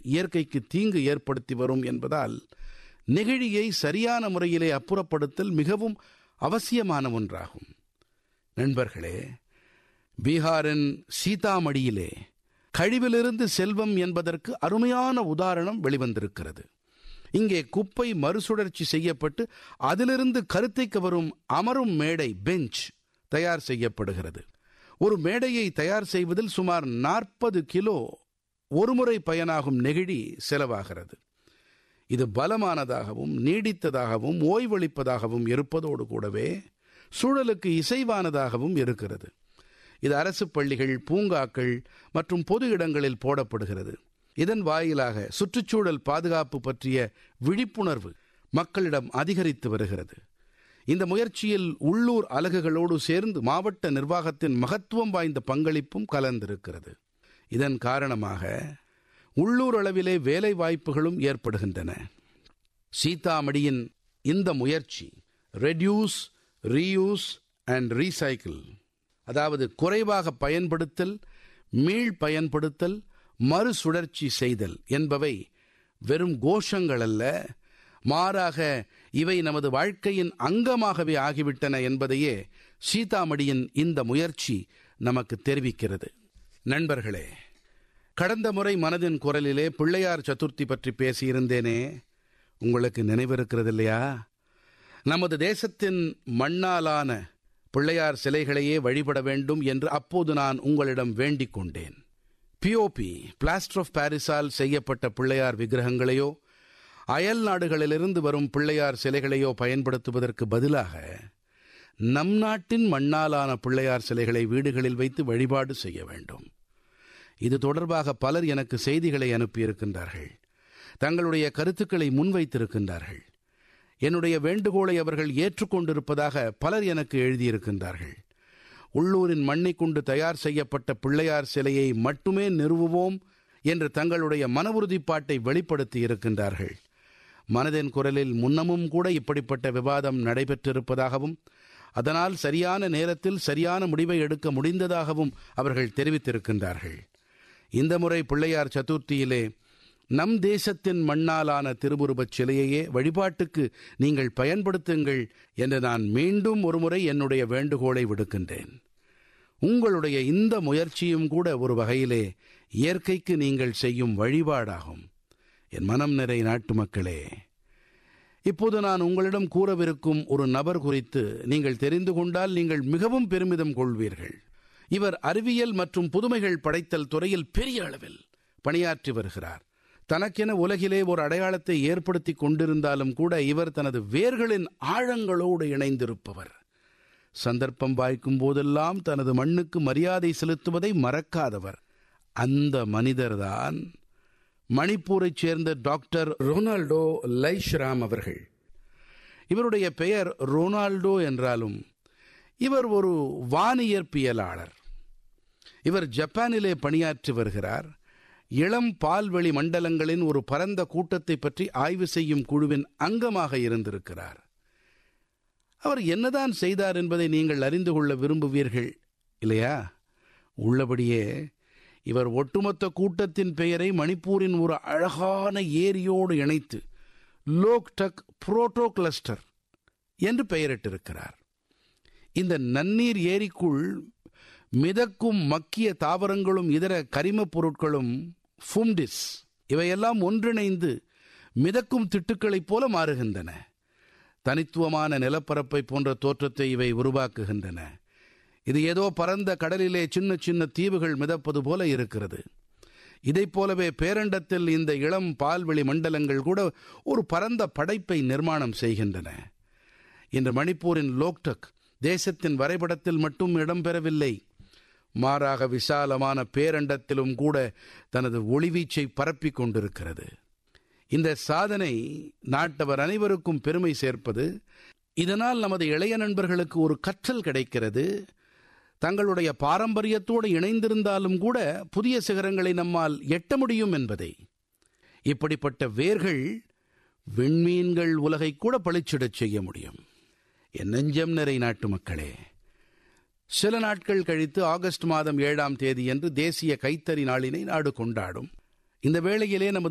இயற்கைக்கு தீங்கு ஏற்படுத்தி வரும் என்பதால் நெகிழியை சரியான முறையிலே அப்புறப்படுத்தல் மிகவும் அவசியமான ஒன்றாகும் நண்பர்களே பீகாரின் சீதாமடியிலே கழிவிலிருந்து செல்வம் என்பதற்கு அருமையான உதாரணம் வெளிவந்திருக்கிறது இங்கே குப்பை மறுசுழற்சி செய்யப்பட்டு அதிலிருந்து கருத்தைக்கு வரும் அமரும் மேடை பெஞ்ச் தயார் செய்யப்படுகிறது ஒரு மேடையை தயார் செய்வதில் சுமார் நாற்பது கிலோ ஒருமுறை பயனாகும் நெகிழி செலவாகிறது இது பலமானதாகவும் நீடித்ததாகவும் ஓய்வளிப்பதாகவும் இருப்பதோடு கூடவே சூழலுக்கு இசைவானதாகவும் இருக்கிறது இது அரசு பள்ளிகள் பூங்காக்கள் மற்றும் பொது இடங்களில் போடப்படுகிறது இதன் வாயிலாக சுற்றுச்சூழல் பாதுகாப்பு பற்றிய விழிப்புணர்வு மக்களிடம் அதிகரித்து வருகிறது இந்த முயற்சியில் உள்ளூர் அலகுகளோடு சேர்ந்து மாவட்ட நிர்வாகத்தின் மகத்துவம் வாய்ந்த பங்களிப்பும் கலந்திருக்கிறது இதன் காரணமாக உள்ளூர் அளவிலே வேலை வாய்ப்புகளும் ஏற்படுகின்றன சீதாமடியின் இந்த முயற்சி ரெடியூஸ் ரீயூஸ் அண்ட் ரீசைக்கிள் அதாவது குறைவாக பயன்படுத்தல் மீள் பயன்படுத்தல் மறுசுழற்சி செய்தல் என்பவை வெறும் கோஷங்கள் அல்ல மாறாக இவை நமது வாழ்க்கையின் அங்கமாகவே ஆகிவிட்டன என்பதையே சீதாமடியின் இந்த முயற்சி நமக்கு தெரிவிக்கிறது நண்பர்களே கடந்த முறை மனதின் குரலிலே பிள்ளையார் சதுர்த்தி பற்றி பேசியிருந்தேனே உங்களுக்கு நினைவிருக்கிறது இல்லையா நமது தேசத்தின் மண்ணாலான பிள்ளையார் சிலைகளையே வழிபட வேண்டும் என்று அப்போது நான் உங்களிடம் வேண்டிக் கொண்டேன் பிஓபி பிளாஸ்டர் ஆஃப் பாரிஸால் செய்யப்பட்ட பிள்ளையார் விக்கிரகங்களையோ அயல் நாடுகளிலிருந்து வரும் பிள்ளையார் சிலைகளையோ பயன்படுத்துவதற்கு பதிலாக நம் நாட்டின் மண்ணாலான பிள்ளையார் சிலைகளை வீடுகளில் வைத்து வழிபாடு செய்ய வேண்டும் இது தொடர்பாக பலர் எனக்கு செய்திகளை அனுப்பியிருக்கின்றார்கள் தங்களுடைய கருத்துக்களை முன்வைத்திருக்கின்றார்கள் என்னுடைய வேண்டுகோளை அவர்கள் ஏற்றுக்கொண்டிருப்பதாக பலர் எனக்கு எழுதியிருக்கின்றார்கள் உள்ளூரின் மண்ணை கொண்டு தயார் செய்யப்பட்ட பிள்ளையார் சிலையை மட்டுமே நிறுவுவோம் என்று தங்களுடைய மன உறுதிப்பாட்டை வெளிப்படுத்தி இருக்கின்றார்கள் மனதின் குரலில் முன்னமும் கூட இப்படிப்பட்ட விவாதம் நடைபெற்றிருப்பதாகவும் அதனால் சரியான நேரத்தில் சரியான முடிவை எடுக்க முடிந்ததாகவும் அவர்கள் தெரிவித்திருக்கின்றார்கள் இந்த முறை பிள்ளையார் சதுர்த்தியிலே நம் தேசத்தின் மண்ணாலான திருவுருவச் சிலையையே வழிபாட்டுக்கு நீங்கள் பயன்படுத்துங்கள் என்று நான் மீண்டும் ஒருமுறை என்னுடைய வேண்டுகோளை விடுக்கின்றேன் உங்களுடைய இந்த முயற்சியும் கூட ஒரு வகையிலே இயற்கைக்கு நீங்கள் செய்யும் வழிபாடாகும் என் மனம் நிறை நாட்டு மக்களே இப்போது நான் உங்களிடம் கூறவிருக்கும் ஒரு நபர் குறித்து நீங்கள் தெரிந்து கொண்டால் நீங்கள் மிகவும் பெருமிதம் கொள்வீர்கள் இவர் அறிவியல் மற்றும் புதுமைகள் படைத்தல் துறையில் பெரிய அளவில் பணியாற்றி வருகிறார் தனக்கென உலகிலே ஒரு அடையாளத்தை ஏற்படுத்தி கொண்டிருந்தாலும் கூட இவர் தனது வேர்களின் ஆழங்களோடு இணைந்திருப்பவர் சந்தர்ப்பம் வாய்க்கும் போதெல்லாம் தனது மண்ணுக்கு மரியாதை செலுத்துவதை மறக்காதவர் அந்த மனிதர்தான் மணிப்பூரைச் சேர்ந்த டாக்டர் ரொனால்டோ லைஷ்ராம் அவர்கள் இவருடைய பெயர் ரொனால்டோ என்றாலும் இவர் ஒரு வானியற்பியலாளர் இவர் ஜப்பானிலே பணியாற்றி வருகிறார் இளம் பால்வெளி மண்டலங்களின் ஒரு பரந்த கூட்டத்தை பற்றி ஆய்வு செய்யும் குழுவின் அங்கமாக இருந்திருக்கிறார் அவர் என்னதான் செய்தார் என்பதை நீங்கள் அறிந்து கொள்ள விரும்புவீர்கள் இல்லையா உள்ளபடியே இவர் ஒட்டுமொத்த கூட்டத்தின் பெயரை மணிப்பூரின் ஒரு அழகான ஏரியோடு இணைத்து லோக்டக் புரோட்டோ கிளஸ்டர் என்று பெயரிட்டிருக்கிறார் இந்த நன்னீர் ஏரிக்குள் மிதக்கும் மக்கிய தாவரங்களும் இதர கரிமப் பொருட்களும் ஃபும்டிஸ் இவையெல்லாம் ஒன்றிணைந்து மிதக்கும் திட்டுக்களைப் போல மாறுகின்றன தனித்துவமான நிலப்பரப்பை போன்ற தோற்றத்தை இவை உருவாக்குகின்றன இது ஏதோ பரந்த கடலிலே சின்ன சின்ன தீவுகள் மிதப்பது போல இருக்கிறது இதைப் போலவே பேரண்டத்தில் இந்த இளம் பால்வெளி மண்டலங்கள் கூட ஒரு பரந்த படைப்பை நிர்மாணம் செய்கின்றன இன்று மணிப்பூரின் லோக்டக் தேசத்தின் வரைபடத்தில் மட்டும் இடம்பெறவில்லை மாறாக விசாலமான பேரண்டத்திலும் கூட தனது ஒளிவீச்சை பரப்பிக் கொண்டிருக்கிறது இந்த சாதனை நாட்டவர் அனைவருக்கும் பெருமை சேர்ப்பது இதனால் நமது இளைய நண்பர்களுக்கு ஒரு கற்றல் கிடைக்கிறது தங்களுடைய பாரம்பரியத்தோடு இணைந்திருந்தாலும் கூட புதிய சிகரங்களை நம்மால் எட்ட முடியும் என்பதை இப்படிப்பட்ட வேர்கள் விண்மீன்கள் உலகை கூட பளிச்சிடச் செய்ய முடியும் என் நெஞ்சம் நிறை நாட்டு மக்களே சில நாட்கள் கழித்து ஆகஸ்ட் மாதம் ஏழாம் தேதி என்று தேசிய கைத்தறி நாளினை நாடு கொண்டாடும் இந்த வேளையிலே நமது